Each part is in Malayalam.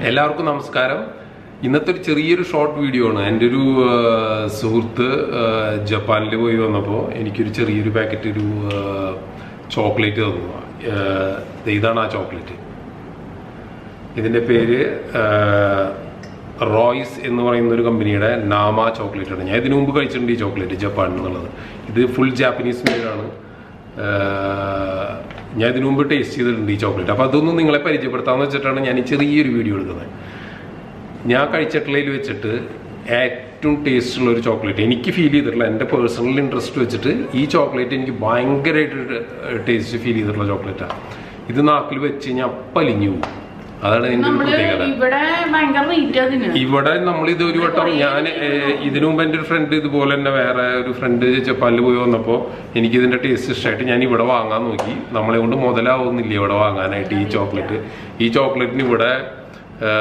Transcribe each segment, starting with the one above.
എല്ലാവർക്കും നമസ്കാരം ഇന്നത്തെ ഒരു ചെറിയൊരു ഷോർട്ട് വീഡിയോ ആണ് എൻ്റെ ഒരു ആ, സുഹൃത്ത് ആ, ജപ്പാനിൽ പോയി വന്നപ്പോൾ എനിക്കൊരു ചെറിയൊരു പാക്കറ്റ് ഒരു ചോക്ലേറ്റ് തന്നു ആ, ദേ ഇതാണ് ആ ചോക്ലേറ്റ് ഇതിൻ്റെ പേര് ആ, റോയ്സ് എന്ന് പറയുന്ന ഒരു കമ്പനിയുടെ നാമ ചോക്ലേറ്റ് ആണ് ഞാൻ ഇതിനു മുമ്പ് കഴിച്ചിട്ടുണ്ട് ഈ ചോക്ലേറ്റ് ജപ്പാൻ എന്നുള്ളത് ഇത് ഫുൾ ജാപ്പനീസ് മെയ്ഡാണ് ഞാൻ ഇതിനു മുമ്പ് ടേസ്റ്റ് ചെയ്തിട്ടുണ്ട് ഈ ചോക്ലേറ്റ് അപ്പോൾ അതൊന്നും നിങ്ങളെ പരിചയപ്പെടുത്താമെന്ന് വെച്ചിട്ടാണ് ഞാൻ ഈ ചെറിയൊരു വീഡിയോ എടുക്കുന്നത് ഞാൻ കഴിച്ചിട്ടുള്ളതിൽ വെച്ചിട്ട് ഏറ്റവും ടേസ്റ്റ് ഉള്ള ഒരു ചോക്ലേറ്റ് എനിക്ക് ഫീൽ ചെയ്തിട്ടുള്ള എൻ്റെ പേഴ്സണൽ ഇൻട്രസ്റ്റ് വെച്ചിട്ട് ഈ ചോക്ലേറ്റ് എനിക്ക് ഭയങ്കരമായിട്ട് ടേസ്റ്റ് ഫീൽ ചെയ്തിട്ടുള്ള ചോക്ലേറ്റാണ് ഇത് നാക്കിൽ വെച്ച് കഴിഞ്ഞാൽ അപ്പം അലിഞ്ഞു പോകും അതാണ് എൻ്റെ ഒരു നമ്മള് പ്രത്യേകത ഇവിടെ ഭയങ്കര റേറ്റ് അതിന് ഇവിടെ നമ്മൾ ഇത് ഒരു വട്ടം ഞാൻ ഇതിനു മുമ്പ് എൻ്റെ ഒരു ഫ്രണ്ട് ഇതുപോലെ തന്നെ വേറെ ഒരു ഫ്രണ്ട് ജപ്പാനിൽ പോയി വന്നപ്പോൾ എനിക്ക് ഇതിന്റെ ടേസ്റ്റ് ഇഷ്ടമായിട്ട് ഞാൻ ഇവിടെ വാങ്ങാൻ നോക്കി നമ്മളെ കൊണ്ട് മുതലാവുന്നില്ല ഇവിടെ വാങ്ങാനായിട്ട് ഈ ചോക്ലേറ്റ് ഈ ചോക്ലേറ്റിന് ഇവിടെ ആ,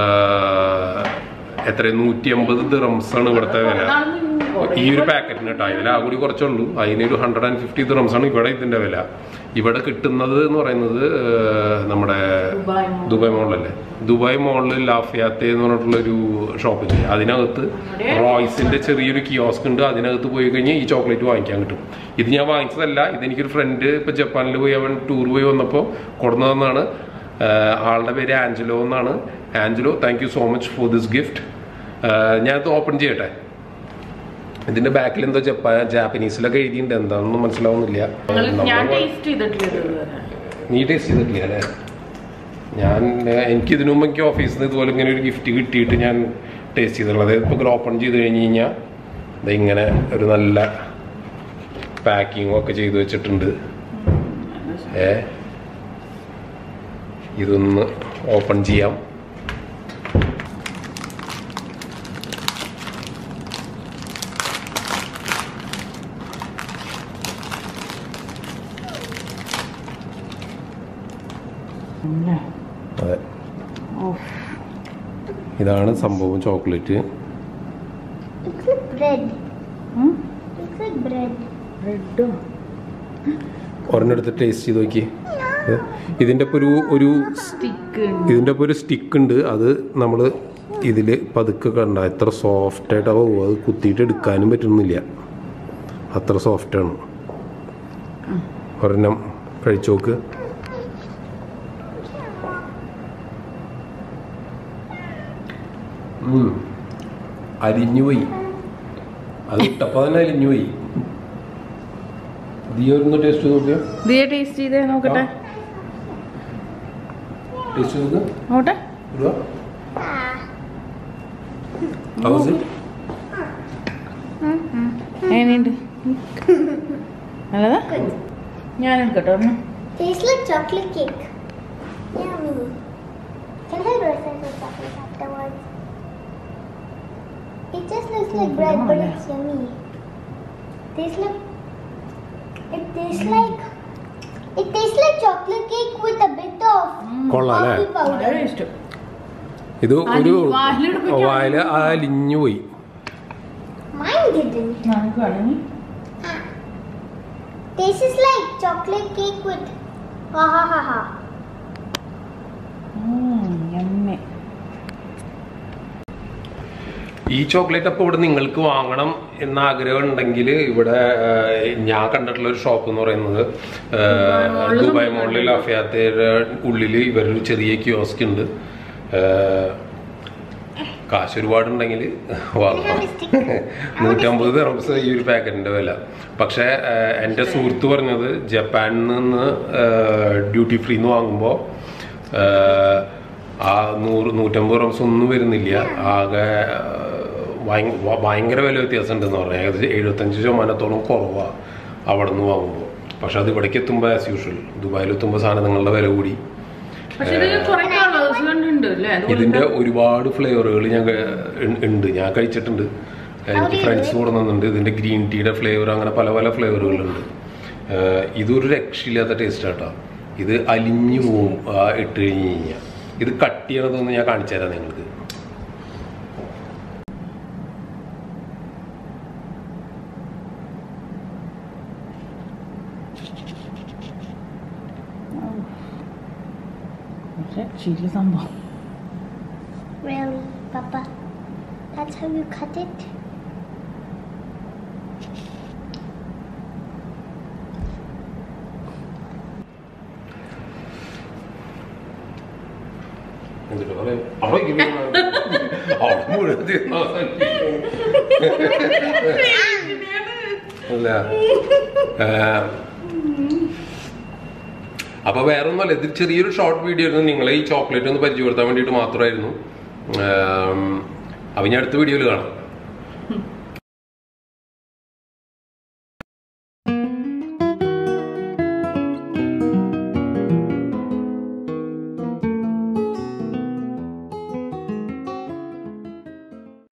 എത്ര നൂറ്റി അമ്പത് ദിറംസാണ് ഇവിടുത്തെ വില ഈ ഒരു പാക്കറ്റിന് കേട്ടോ അതിൽ ആ കൂടി കുറച്ചുള്ളൂ അതിനൊരു ഹൺഡ്രഡ് ആൻഡ് ഫിഫ്റ്റി ദിറംസാണ് ഇവിടെ ഇതിന്റെ വില ഇവിടെ കിട്ടുന്നത് എന്ന് പറയുന്നത് ആ, നമ്മുടെ ദുബായ് mall. ദുബായ് മോളിലല്ലേ ദുബായ് മോളിൽ ലാഫിയാത്തെ എന്ന് പറഞ്ഞിട്ടുള്ള ഒരു ഷോപ്പില്ലേ അതിനകത്ത് റോയ്സിന്റെ ചെറിയൊരു കിയോസ്ക് ഉണ്ട് അതിനകത്ത് പോയി കഴിഞ്ഞാൽ ഈ ചോക്ലേറ്റ് വാങ്ങിക്കാൻ കിട്ടും ഇത് ഞാൻ വാങ്ങിച്ചതല്ല ഇതെനിക്കൊരു ഫ്രണ്ട് ഇപ്പൊ ജപ്പാനിൽ പോയി അവൻ ടൂർ പോയി വന്നപ്പോൾ കൊടുന്നു തന്നാണ് ആളുടെ പേര് ആഞ്ചലോ എന്നാണ് Angelo thank you so much for this gift ഞാനത് ഓപ്പൺ ചെയ്യട്ടെ ഇതിന്റെ ബാക്കിൽ എന്തോ ജപ്പാ ജാപ്പനീസിലൊക്കെ എഴുതിയിട്ടുണ്ട് എന്താണെന്ന് മനസ്സിലാവുന്നില്ല ഞങ്ങള് ഞാൻ നമ്മൾ- ടേസ്റ്റ് ചെയ്തിട്ടില്ല ഇത് ഇതുവരെ. നീ ടേസ്റ്റ് ചെയ്തിട്ടില്ല അല്ലേ ഞാൻ ഏഹ്, എനിക്ക് ഇതിനു മുമ്പ് എനിക്ക് ഓഫീസിൽ നിന്ന് ഇതുപോലെ ഇങ്ങനെ ഒരു ഗിഫ്റ്റ് കിട്ടിയിട്ട് ഞാൻ ടേസ്റ്റ് ചെയ്തിട്ടുള്ളത് അതായത് ഇപ്പോൾ ഓപ്പൺ ചെയ്ത് കഴിഞ്ഞ് കഴിഞ്ഞാൽ ഇത് ഇങ്ങനെ ഒരു നല്ല പാക്കിങ്ങും ഒക്കെ ചെയ്ത് വെച്ചിട്ടുണ്ട് ഏ ഇതൊന്ന് ഓപ്പൺ ചെയ്യാം പിന്നെ, അതെ ഉഫ്. ഇതാണ് സംഭവം ചോക്ലേറ്റ് Looks like bread. ഉം? Looks like bread. ബ്രെഡോ? ഒരെണ്ണെടുത്ത് ടേസ്റ്റ് ചെയ്ത് നോക്കി ഇതിൻ്റെ ഇപ്പോൾ ഒരു ഒരു സ്റ്റിക്ക് ഉണ്ട്. ഇതിൻ്റെ ഇപ്പോൾ ഒരു സ്റ്റിക്ക് ഉണ്ട് അത് നമ്മൾ ഇതിൽ പതുക്കെ കണ്ട എത്ര സോഫ്റ്റ് ആയിട്ട് അത് അത് കുത്തിയിട്ട് എടുക്കാനും പറ്റുന്നില്ല അത്ര സോഫ്റ്റാണ് ഒരെണ്ണം കഴിച്ചു നോക്ക് ഉം. അലിഞ്ഞുപോയി അത് ഇട്ടപ്പോൾ തന്നെ അലിഞ്ഞുപോയി നീ ഒന്ന് ടേസ്റ്റ് ചെയ്ത് നോക്കിയോ ദിയ ടേസ്റ്റ് ചെയ്തേ നോക്കട്ടെ ടേസ്റ്റ് ചെയ്ത് നോക്ക് നോട്ടെ ഇടുക ഹൗസ് ഇറ്റ് എങ്ങനെയുണ്ട് നല്ലതാ ഞാൻ എടുക്കട്ടെ ഒരെണ്ണം Tastes like chocolate cake. Yummy. Can I have some chocolate afterwards? It just looks like bread, but it's yummy. Tastes like. It tastes like. It tastes like chocolate cake with a bit of കൊള്ളാം അല്ലേ coffee powder. വളരെ ഇഷ്ടം ഇത് ഒരു അലി- വായിലെടുപ്പിക്കാൻ വായില് അലിഞ്ഞു പോയി Mine didn't. നമുക്ക് വേണമെങ്കിൽ Tastes like chocolate cake with. Ha ha ha ha. Emma ഈ ചോക്ലേറ്റ് അപ്പോൾ ഇവിടെ നിങ്ങൾക്ക് വാങ്ങണം എന്ന ആഗ്രഹം ഉണ്ടെങ്കിൽ ഇവിടെ ആ, ഞാൻ കണ്ടിട്ടുള്ള ഒരു ഷോപ്പ് എന്ന് പറയുന്നത് ആ, മോളിൽ ദുബായ് നമുക്ക് മോളിൽ അഫയാത്തയുടെ ഉള്ളിൽ ഇവരൊരു ചെറിയ കിയോസ്ക് ഉണ്ട് ആ, കാശ് ഒരുപാടുണ്ടെങ്കിൽ വാങ്ങാം നൂറ്റമ്പത് ദിറംസ് ഈ ഒരു പാക്കറ്റിന്റെ വില പക്ഷേ ആ, എൻ്റെ സുഹൃത്ത് പറഞ്ഞത് ജപ്പാനിൽ നിന്ന് ഡ്യൂട്ടി ഫ്രീ എന്ന് വാങ്ങുമ്പോൾ ആ നൂറ് നൂറ്റമ്പത് ദിറംസ് ഒന്നും വരുന്നില്ല ആകെ ആ, ഭയങ്ക- വ- ഭയങ്കര വില വ്യത്യാസം ഉണ്ടെന്ന് പറഞ്ഞു ഏകദേശം എഴുപത്തഞ്ച് ശതമാനത്തോളം കുറവാണ് അവിടെ നിന്ന് വാങ്ങുമ്പോൾ പക്ഷെ അത് ഇവിടേക്ക് എത്തുമ്പോൾ ആസ് യൂഷ്വൽ ദുബായിൽ എത്തുമ്പോൾ സാധനങ്ങളുടെ വില കൂടി പക്ഷെ ഇതിൽ കുറെ കളേഴ്സ് കണ്ടുണ്ട് അല്ലേ അതുകൊണ്ട് ഇതിന്റെ ഒരുപാട് ഫ്ലേവറുകൾ ഞാൻ ക- ഉ- ഉണ്ട് ഞാൻ കഴിച്ചിട്ടുണ്ട് എനിക്ക് ഫ്രണ്ട്സ് കൊടുക്കുന്നുണ്ട് ഇതിന്റെ ഗ്രീൻ ടീയുടെ ഫ്ലേവർ അങ്ങനെ പല പല ഫ്ലേവറുകളുണ്ട് ഏഹ് ഇതൊരു രക്ഷയില്ലാത്ത ടേസ്റ്റ് ആട്ടോ ഇത് അലിഞ്ഞു പോവും ആ ഇട്ട് കഴിഞ്ഞ് കഴിഞ്ഞാൽ ഇത് കട്ട് ചെയ്യണതൊന്ന് ഞാൻ കാണിച്ചു തരാം നിങ്ങൾക്ക് പക്ഷെ ചിരി സംഭവം Really, Papa? That's how you cut it? എന്നിട്ട് പറയും, അവിടെ ഇങ്ങനെ അവിടെ മുഴുവൻ തിന്നോ അല്ല ഏഹ്, അപ്പൊ വേറെ ഒന്നുമല്ല ഇത് ചെറിയൊരു ഷോർട്ട് വീഡിയോ ആയിരുന്നു നിങ്ങളെ ഈ ചോക്ലേറ്റ് ഒന്ന് പരിചയപ്പെടുത്താൻ വേണ്ടിയിട്ട് മാത്രമായിരുന്നു ഏഹ്, അപ്പൊ ഞാൻ അടുത്ത വീഡിയോയിൽ കാണാം